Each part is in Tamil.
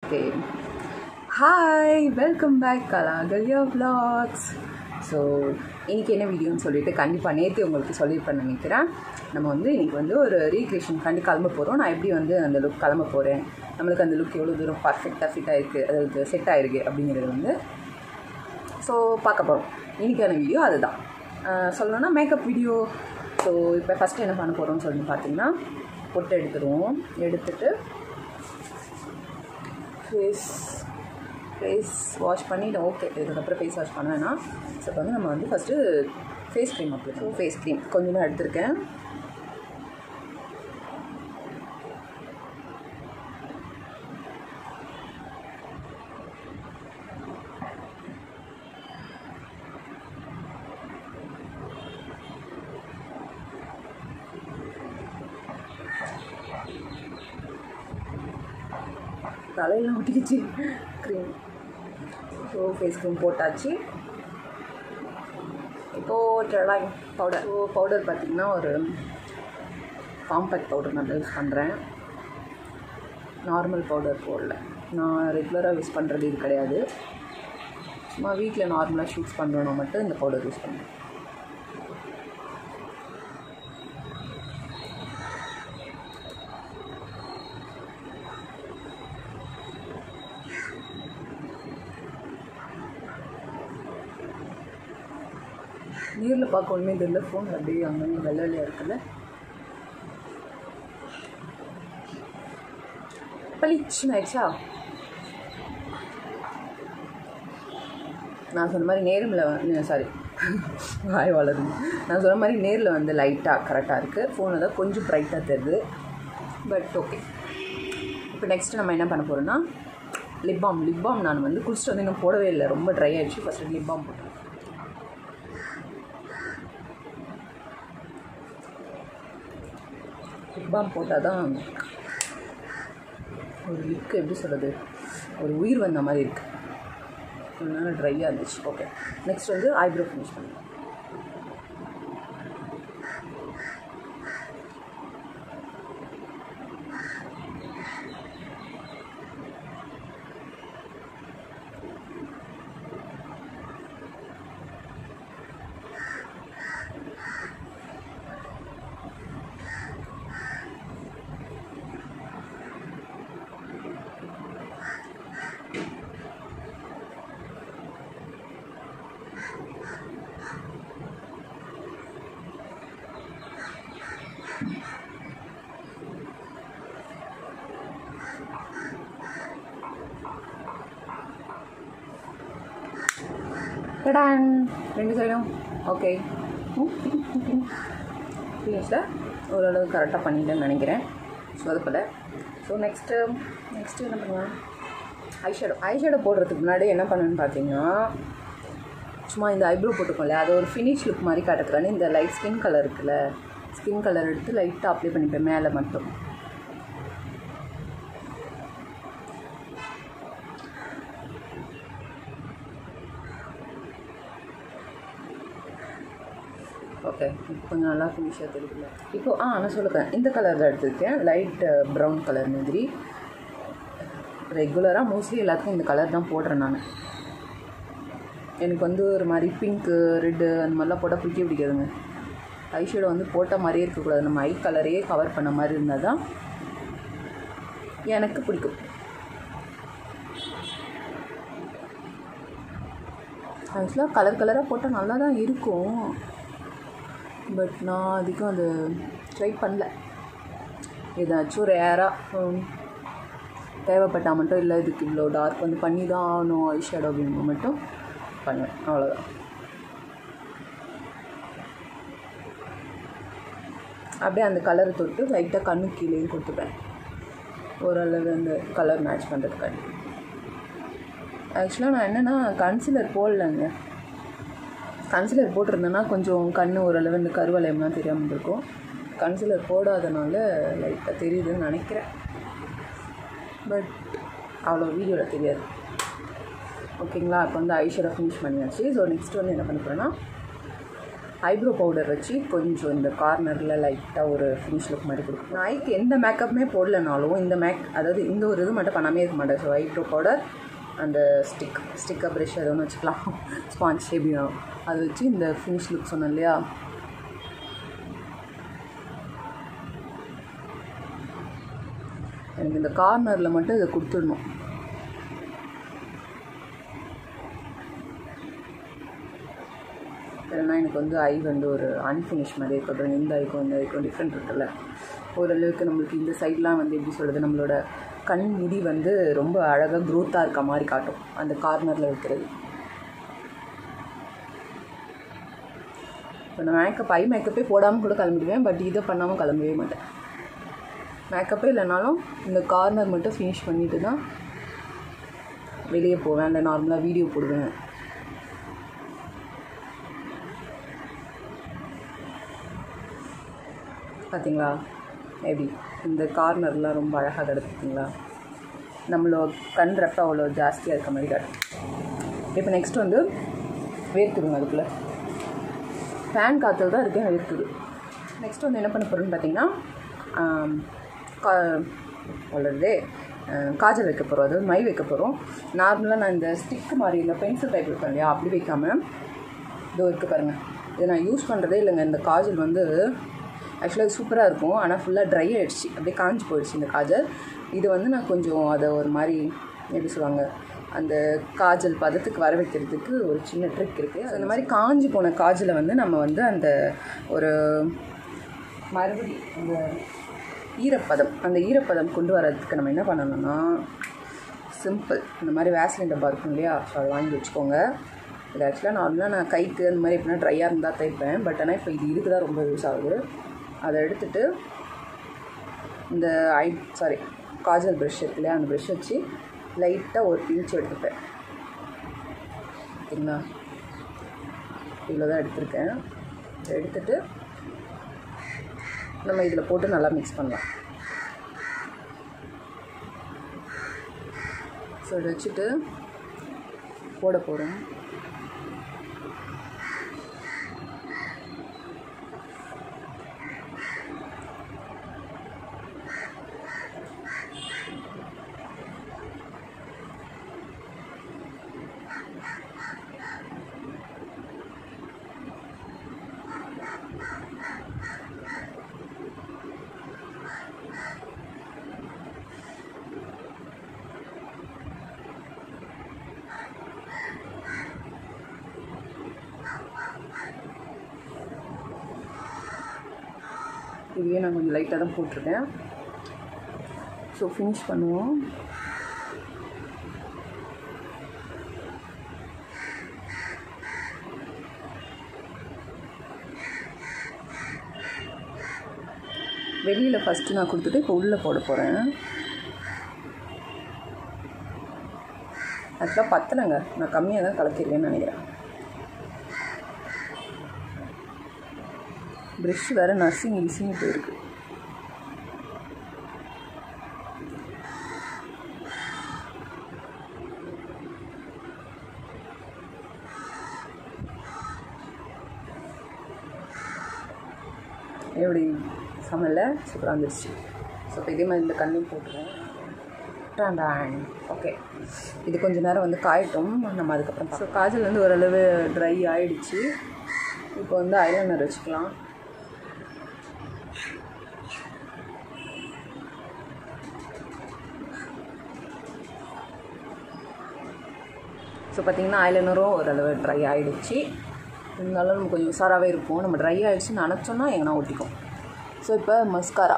ஓகே ஹாய் வெல்கம் பேக் கலாகல்யா vlogs ஸோ இன்றைக்கி என்ன வீடியோன்னு சொல்லிட்டு கண்டிப்பாக நேற்று உங்களுக்கு சொல்லியிருப்பேன் நினைக்கிறேன் நம்ம வந்து இன்றைக்கி வந்து ஒரு ரீக்ரியேஷன் கண்டி கிளம்ப போகிறோம் நான் எப்படி வந்து அந்த லுக் கிளம்ப போகிறேன் நம்மளுக்கு அந்த லுக் எவ்வளோ தூரம் பர்ஃபெக்டாக ஃபிட் ஆகிருக்கு அதாவது செட் ஆகிருக்கு அப்படிங்கிறது வந்து ஸோ பார்க்க போகிறோம் இன்றைக்கான வீடியோ அதுதான் அஹ் சொல்லணும்னா மேக்கப் வீடியோ ஸோ இப்போ ஃபஸ்ட்டு என்ன பண்ண போகிறோம்னு சொல்லி பார்த்தீங்கன்னா பொட்டு எடுத்துருவோம் எடுத்துட்டு ஃபேஸ் ஃபேஸ் வாஷ் பண்ணிவிட்டு ஓகே இதுக்கப்புறம் ஃபேஸ் வாஷ் பண்ண வேணாம் ஸோ இப்போ வந்து நம்ம வந்து first face cream apply so face cream கொஞ்சம் தான் எடுத்திருக்கேன் தலையெல்லாம் ஒட்டிக்கிச்சு க்ரீம் ஸோ ஃபேஸ் க்ரீம் போட்டாச்சு இப்போது ட்ரெலாய் பவுடர் ஸோ பவுடர் பார்த்திங்கன்னா ஒரு காம்பேக்ட் பவுடர் நான் யூஸ் பண்ணுறேன் நார்மல் பவுடர் போடல நான் ரெகுலராக யூஸ் பண்ணுறது இது கிடையாது சும்மா வீட்டில் நார்மலாக ஷூட்ஸ் பண்ணுறோன்னா மட்டும் இந்த பவுடர் யூஸ் பண்ணுறேன் நேரில் பார்க்க ஒன்றுமே தெரியல ஃபோன் அப்படியே அங்கங்கே வெள்ளை வெள்ளையாக இருக்குல்ல பளிச்சுன்னு ஆயிடுச்சா நான் சொன்ன மாதிரி நேரில் சாரி வாய் வளருது நான் சொன்ன மாதிரி நேரில் வந்து லைட்டாக கரெக்டாக இருக்குது ஃபோனில் தான் கொஞ்சம் ப்ரைட்டாக தெரியுது பட் ஓகே இப்போ நெக்ஸ்ட்டு நம்ம என்ன பண்ண போகிறோம்னா லிப் பாம் லிப் பாம் நான் வந்து குளிச்சுட்டு வந்து இன்னும் போடவே இல்லை ரொம்ப ட்ரை ஆகிடுச்சு ஃபஸ்ட்டு லிப் பாம் போட்டேன் லிப் பாம் போட்டால் தான் ஒரு லிப்க்கு எப்படி சொல்கிறது ஒரு உயிர் வந்த மாதிரி இருக்குது அதனால ட்ரையாக இருந்துச்சு ஓகே நெக்ஸ்ட் வந்து ஐப்ரோ ஃபினிஷ் பண்ணுவேன் டடான் ரெண்டு சைடும் ஓகே ஃபினிஷில் ஓரளவு கரெக்டாக பண்ணிட்டேன்னு நினைக்கிறேன் சொதப்பலை ஸோ நெக்ஸ்ட்டு நெக்ஸ்ட்டு என்ன பண்ணலாம் ஐஷேடோ ஐஷேடோ போடுறதுக்கு முன்னாடி என்ன பண்ணணுன்னு பார்த்தீங்கன்னா சும்மா இந்த ஐப்ரோ போட்டுக்கோம்ல அது ஒரு ஃபினிஷ் லுக் மாதிரி காட்டுறதுக்கான இந்த லைட் ஸ்கின் கலர் இருக்குல்ல ஸ்கின் கலர் எடுத்து லைட்டாக அப்ளை பண்ணிப்பேன் மேலே மட்டும் ஓகே இப்போ கொஞ்சம் நல்லா ஃபினிஷாக தெரியுதுல இப்போ ஆ நான் சொல்லுறேன் இந்த கலரில் எடுத்திருக்கேன் லைட் ப்ரௌன் கலர் மாதிரி ரெகுலராக மோஸ்ட்லி எல்லாத்துக்கும் இந்த கலர் தான் போடுறேன் நான் எனக்கு வந்து ஒரு மாதிரி பிங்க்கு ரெட்டு அந்த மாதிரிலாம் போட்டால் பிடிக்கவே பிடிக்காதுங்க ஐஷேடோ வந்து போட்ட மாதிரியே இருக்கக்கூடாது நம்ம ஐ கலரையே கவர் பண்ண மாதிரி இருந்தால் தான் எனக்கு பிடிக்கும் ஆக்சுவலாக கலர் கலராக போட்டால் நல்லா தான் இருக்கும் பட் நான் அதிகம் அது ட்ரை பண்ணல ஏதாச்சும் ரேராக தேவைப்பட்டால் மட்டும் இல்லை இதுக்கு இவ்வளோ டார்க் வந்து பண்ணி தான் ஆகணும் ஐ ஷேடோ அப்படிங்க மட்டும் பண்ணுவேன் அவ்வளோதான் அப்படியே அந்த கலரை தொட்டு லைட்டாக கண்ணு கீழேயும் கொடுத்துப்பேன் ஓரளவு அந்த கலர் மேட்ச் பண்ணுறதுக்காண்டி ஆக்சுவலாக நான் என்னென்னா கன்சிலர் போடலைங்க கன்சிலர் போட்டிருந்தேன்னா கொஞ்சம் கண் ஓரளவு இந்த கருவளையம்லாம் தெரியாமல் இருக்கும் கன்சிலர் போடாதனால லைட்டாக தெரியுதுன்னு நினைக்கிறேன் பட் அவ்வளோ வீடியோவில் தெரியாது ஓகேங்களா இப்போ வந்து ஐஷரை ஃபினிஷ் பண்ணியாச்சு ஸோ நெக்ஸ்ட் வந்து என்ன பண்ண போகிறேன்னா ஐப்ரோ பவுடர் வச்சு கொஞ்சம் இந்த கார்னரில் லைட்டாக ஒரு ஃபினிஷ் லுக் மாதிரி கொடுக்கும் நான் ஐக்கு எந்த மேக்கப்புமே போடலனாலும் இந்த மேக் அதாவது இந்த ஒரு இது மட்டும் பண்ணாமே இருக்க மாட்டேன் ஸோ ஐப்ரோ பவுடர் அந்த ஸ்டிக் ஸ்டிக்கர் ப்ரெஷ் அது ஒன்று வச்சுக்கலாம் ஸ்பாஞ்ச் எப்படி அதை வச்சு இந்த ஃபினிஷ் லுக் சொன்னேன் இல்லையா எனக்கு இந்த கார்னரில் மட்டும் இதை கொடுத்துடணும் இல்லைன்னா எனக்கு வந்து ஐ வந்து ஒரு அன்ஃபினிஷ் மாதிரி இருக்கட்டும் இந்த ஐக்கும் இந்த ஐக்கும் டிஃப்ரெண்ட் இருக்குல்ல ஓரளவுக்கு நம்மளுக்கு இந்த சைட்லாம் வந்து எப்படி சொல்கிறது நம்மளோட கண் முடி வந்து ரொம்ப அழகாக க்ரோத்தாக இருக்க மாதிரி காட்டும் அந்த கார்னரில் வைக்கிறது இப்போ நான் மேக்கப் ஐ மேக்கப்பே போடாமல் கூட கிளம்பிடுவேன் பட் இதை பண்ணாமல் கிளம்பவே மாட்டேன் மேக்கப்பே இல்லைனாலும் இந்த கார்னர் மட்டும் ஃபினிஷ் பண்ணிட்டு தான் வெளியே போவேன் இல்லை நார்மலாக வீடியோ போடுவேன் பார்த்தீங்களா எப்படி இந்த கார்னர்லாம் ரொம்ப அழகாக கிடக்குதுங்களா நம்மளோட கண் ரெப்ப அவ்வளோ ஜாஸ்தியாக இருக்க மாதிரி காட்டும் இப்போ நெக்ஸ்ட் வந்து வேர்க்குதுங்க அதுக்குள்ளே ஃபேன் காற்றுல தான் இருக்கேன் வேர்க்குது நெக்ஸ்ட் வந்து என்ன பண்ண போகிறோன்னு பார்த்தீங்கன்னா கா வளருதே காஜல் வைக்க போகிறோம் அதாவது மை வைக்க போகிறோம் நார்மலாக நான் இந்த ஸ்டிக் மாதிரி இந்த பென்சில் டைப் இருப்பேன் இல்லையா அப்படி வைக்காமல் இதோ இருக்குது பாருங்கள் இதை நான் யூஸ் பண்ணுறதே இல்லைங்க இந்த காஜல் வந்து ஆக்சுவலாக சூப்பராக இருக்கும் ஆனால் ஃபுல்லாக ட்ரை ஆகிடுச்சு அப்படியே காஞ்சி போயிடுச்சு இந்த காஜல் இது வந்து நான் கொஞ்சம் அதை ஒரு மாதிரி எப்படி சொல்லுவாங்க அந்த காஜல் பதத்துக்கு வர வைக்கிறதுக்கு ஒரு சின்ன ட்ரிக் இருக்குது அந்த மாதிரி காஞ்சி போன காஜலை வந்து நம்ம வந்து அந்த ஒரு மறுபடி அந்த ஈரப்பதம் அந்த ஈரப்பதம் கொண்டு வரதுக்கு நம்ம என்ன பண்ணணும்னா சிம்பிள் இந்த மாதிரி வேஸ்லின் டப்பா இருக்கும் இல்லையா ஸோ அதை வாங்கி வச்சுக்கோங்க இது ஆக்சுவலாக நார்மலாக நான் கைக்கு அந்த மாதிரி எப்படின்னா ட்ரையாக இருந்தால் தைப்பேன் பட் ஆனால் இப்போ இது இதுக்கு தான் ரொம்ப யூஸ் ஆகுது அதை எடுத்துட்டு இந்த ஐ சாரி காஜல் ப்ரஷ் இருக்கு இல்லையா அந்த ப்ரஷ் வச்சு லைட்டாக ஒரு பிஞ்ச் எடுத்துப்பேன் சரிங்களா இவ்வளோ தான் எடுத்திருக்கேன் எடுத்துட்டு நம்ம இதில் போட்டு நல்லா மிக்ஸ் பண்ணலாம் ஸோ இதை வச்சுட்டு போட போகிறோம் இதுவே நான் கொஞ்சம் லைட்டாக தான் போட்டிருக்கேன் ஸோ ஃபினிஷ் பண்ணுவோம் வெளியில் ஃபஸ்ட்டு நான் கொடுத்துட்டு இப்போ உள்ளே போட போகிறேன் ஆக்சுவலாக பத்தலைங்க நான் கம்மியாக தான் கலக்கிருக்கேன்னு நினைக்கிறேன் ப்ரெஷ் வேறு நர்சிங் இசிங்க போயிருக்கு எப்படி சமையல சூப்பராக வந்துருச்சு ஸோ இப்போ இதே மாதிரி இந்த கண்ணையும் போட்டுருவேன் டாண்டான் ஓகே இது கொஞ்ச நேரம் வந்து காயட்டும் நம்ம அதுக்கப்புறம் ஸோ காஜல் வந்து ஓரளவு ட்ரை ஆயிடுச்சு இப்போ வந்து ஐலைனர் வச்சுக்கலாம் ஸோ பார்த்திங்கன்னா ஐலைனரும் ஓரளவு ட்ரை ஆகிடுச்சு இருந்தாலும் நம்ம கொஞ்சம் உஷாராகவே இருக்கும் நம்ம ட்ரை ஆகிடுச்சுன்னு நினச்சோன்னா எங்கன்னா ஒட்டிக்கும் ஸோ இப்போ mascara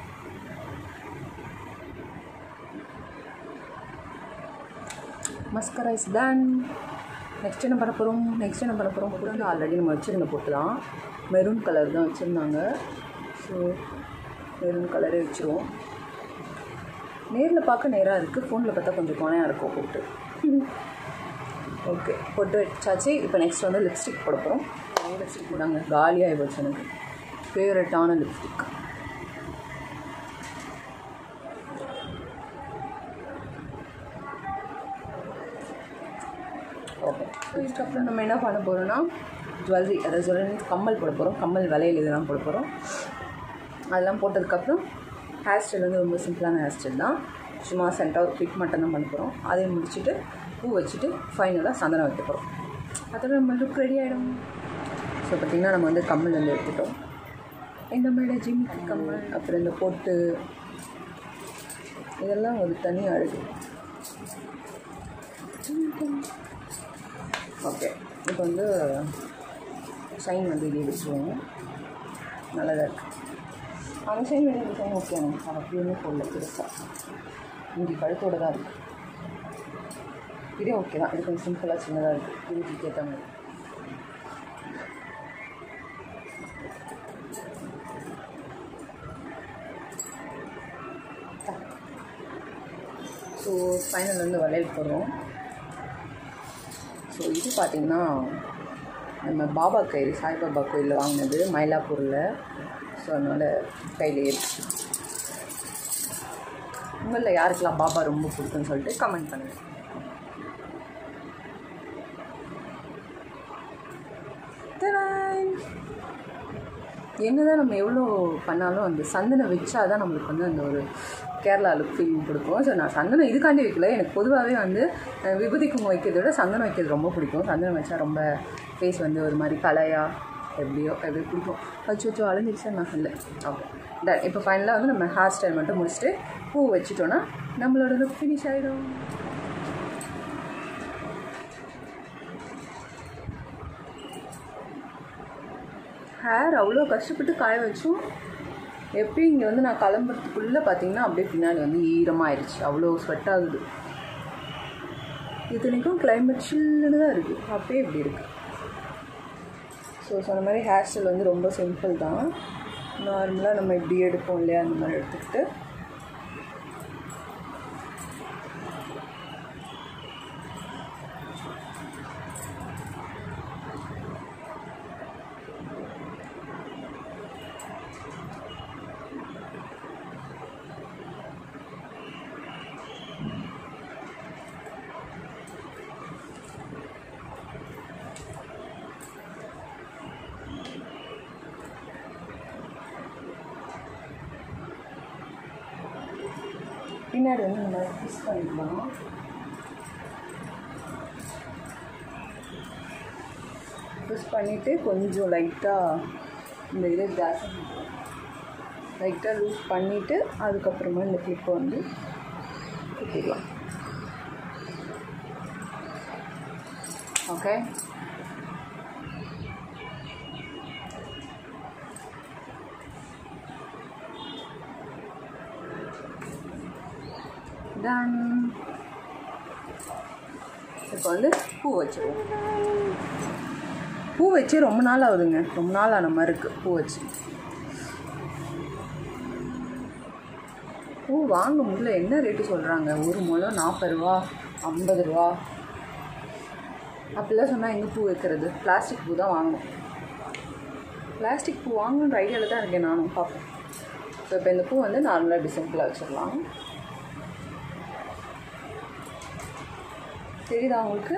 mascara is done next என்ன பண்ண போகிறோம் நெக்ஸ்ட் என்ன பண்ண போகிறோம் பொட்டு வந்து ஆல்ரெடி நம்ம வச்சுருந்த பொட்டு தான் மெரூன் கலர் தான் வச்சுருந்தாங்க ஸோ மெரூன் கலரே வச்சுருவோம் நேரில் பார்க்க நேராக இருக்குது ஃபோனில் பார்த்தா கொஞ்சம் கோணையாக இருக்கும் பொட்டு ஓகே பொட்டு வச்சாச்சு இப்போ நெக்ஸ்ட் வந்து லிப்ஸ்டிக் போட போகிறோம் லிப்ஸ்டிக் போடாங்க காலியாக போச்சு எனக்கு ஃபேவரட்டான லிப்ஸ்டிக் ஓகே இதுக்கப்புறம் நம்ம என்ன பண்ண போகிறோன்னா ஜுவல்லரி அதாவது ஜுவல்லரி கம்மல் போட போகிறோம் கம்மல் வளையல் இதெல்லாம் போட போகிறோம் அதெல்லாம் போட்டதுக்கப்புறம் ஹேர் ஸ்டைல் வந்து ரொம்ப சிம்பிளான ஹேர் ஸ்டைல் தான் சும்மா சென்ட்டாக ஒரு கிளிக் மட்டும் தான் பண்ண போகிறோம் அதையும் முடிச்சுட்டு பூ வச்சுட்டு ஃபைனலாக சந்தனம் வைக்க போகிறோம் அதோட நம்ம லுக் ரெடி ஆகிடும் ஸோ பார்த்திங்கன்னா நம்ம வந்து கம்மல் வந்து எடுத்துட்டோம் இந்த மாதிரி ஜிமிக்கி கம்மல் அப்புறம் இந்த பொட்டு இதெல்லாம் ஒரு தனி அழகு ஓகே இப்போ வந்து சைன் வந்து இது வச்சுருவோம் நல்லதாக இருக்குது அந்த சைன் வெளியே டிசைன் ஓகே அது அப்படியே போடல பெருசாக இங்கே கழுத்தோட தான் இருக்குது இதே ஓகே தான் இது கொஞ்சம் சிம்பிளாக சின்னதாக இருக்குது இதுக்கு ஏற்ற மாதிரி ஸோ ஃபைனல் வந்து வளையல் போடுறோம் ஸோ இது பார்த்திங்கன்னா நம்ம பாபா கோயில் சாய்பாபா கோயிலில் வாங்கினது மயிலாப்பூரில் ஸோ அதனால் கையில் ஏறிச்சு உங்களில் யாருக்கெல்லாம் பாபா ரொம்ப பிடிக்குன்னு சொல்லிட்டு கமெண்ட் பண்ணுங்கள் என்னதான் நம்ம எவ்வளோ பண்ணாலும் அந்த சந்தனம் வச்சா தான் நம்மளுக்கு வந்து அந்த ஒரு கேரளா லுக் ஃபீலிங் கொடுக்கும் ஸோ நான் சந்தனம் இதுக்காண்டி வைக்கல எனக்கு பொதுவாகவே வந்து அஹ், விபூதி குங்குமம் வைக்கிறத விட சந்தனம் வைக்கிறது ரொம்ப பிடிக்கும் சந்தனம் வச்சா ரொம்ப ஃபேஸ் வந்து ஒரு மாதிரி கலையாக எப்படியோ எப்படி பிடிக்கும் அச்சோ அச்சோ அலைஞ்சிருச்சா நான் இல்லை ஓகே டன் இப்போ ஃபைனலாக வந்து நம்ம ஹேர் ஸ்டைல் மட்டும் முடிச்சுட்டு பூ வச்சுட்டோன்னா நம்மளோட லுக் ஃபினிஷ் ஆகிடும் ஹேர் அவ்வளோ கஷ்டப்பட்டு காய வச்சும் எப்பயும் இங்கே வந்து நான் கிளம்புறதுக்குள்ளே பார்த்தீங்கன்னா அப்படியே பின்னாடி வந்து ஈரமாயிருச்சு அவ்வளோ ஸ்வெட் ஆகுது இத்தனைக்கும் கிளைமேட் சில்லுன்னு தான் இருக்குது அப்படியே இப்படி இருக்குது ஸோ சொன்ன மாதிரி ஹேர் ஸ்டைல் வந்து ரொம்ப சிம்பிள் தான் நார்மலாக நம்ம இப்படி எடுப்போம் இல்லையா அந்த மாதிரி எடுத்துக்கிட்டு பின்னாடி வந்து நம்ம ட்விஸ்ட் பண்ணிக்கலாம் ட்விஸ்ட் பண்ணிவிட்டு கொஞ்சம் லைட்டாக இந்த இதை கேஸ் லைட்டாக லூஸ் பண்ணிவிட்டு அதுக்கப்புறமா இந்த கிளிப்பை வந்து குத்திடலாம் ஓகே டன் இப்போ வந்து பூ வச்சிருவோம் பூ வச்சு ரொம்ப நாள் ஆகுதுங்க ரொம்ப நாள் ஆன மாதிரி இருக்குது பூ வச்சு பூ வாங்க முடியல என்ன ரேட்டு சொல்கிறாங்க ஒரு முழம் நாற்பது ரூபா ஐம்பது ரூபா அப்படிலாம் சொன்னால் எங்கே பூ வைக்கிறது பிளாஸ்டிக் பூ தான் வாங்கணும் பிளாஸ்டிக் பூ வாங்கணுன்ற ஐடியாவில் தான் இருக்கேன் நானும் பார்ப்பேன் ஸோ இப்போ இந்த பூ வந்து நார்மலாக இப்படி சிம்பிளாக வச்சிடலாம் தெரியுதா உங்களுக்கு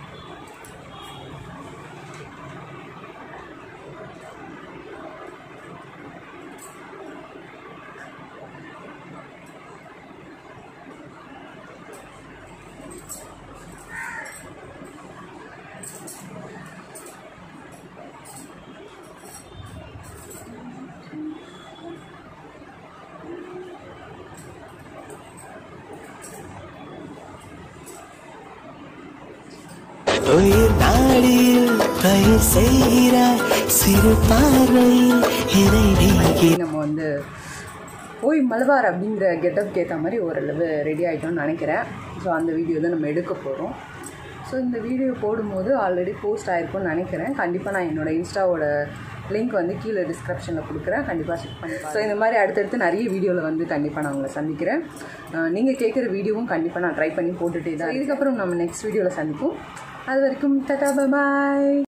உயிர் நாடியில் பயிர் செய்கிறாய் சிறு பார்வையில் என்னை நீக்கி நம்ம வந்து ஓய் மலபார் அப்படிங்கிற கெட்டப்க்கு ஏற்ற மாதிரி ஓரளவு ரெடி ஆகிட்டோம்னு நினைக்கிறேன் ஸோ அந்த வீடியோ தான் நம்ம எடுக்க போகிறோம் ஸோ இந்த வீடியோ போடும்போது ஆல்ரெடி போஸ்ட் ஆயிருக்கும்னு நினைக்கிறேன் கண்டிப்பாக நான் என்னோட இன்ஸ்டாவோட லிங்க் வந்து கீழே டிஸ்கிரிப்ஷனில் கொடுக்குறேன் கண்டிப்பாக செக் பண்ணி ஸோ இந்த மாதிரி அடுத்தடுத்து நிறைய வீடியோவில் வந்து கண்டிப்பாக நான் உங்களை சந்திக்கிறேன் நீங்கள் கேட்குற வீடியோவும் கண்டிப்பாக நான் ட்ரை பண்ணி போட்டுகிட்டே தான் இதுக்கப்புறம் நம்ம நெக்ஸ்ட் வீடியோவில் சந்திப்போம் அது வரைக்கும் தட்டா பாய்